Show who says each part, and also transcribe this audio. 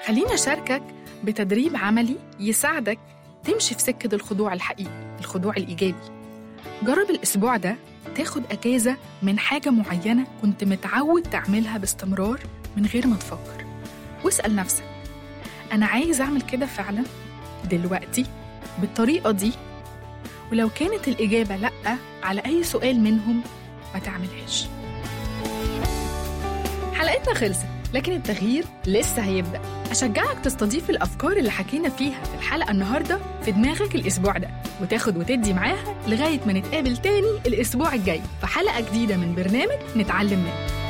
Speaker 1: خليني أشاركك بتدريب عملي يساعدك تمشي في سكة الخضوع الحقيقي الخضوع الإيجابي جرب الأسبوع ده تاخد أجازة من حاجة معينة كنت متعود تعملها باستمرار من غير ما تفكر واسأل نفسك أنا عايز أعمل كده فعلا دلوقتي بالطريقة دي ولو كانت الإجابة لأ على أي سؤال منهم ما تعملهاش حلقتنا خلصت لكن التغيير لسه هيبدأ أشجعك تستضيف الأفكار اللي حكينا فيها في الحلقة النهاردة في دماغك الأسبوع ده وتاخد وتدي معاها لغاية ما نتقابل تاني الأسبوع الجاي في حلقة جديدة من برنامج نتعلم منه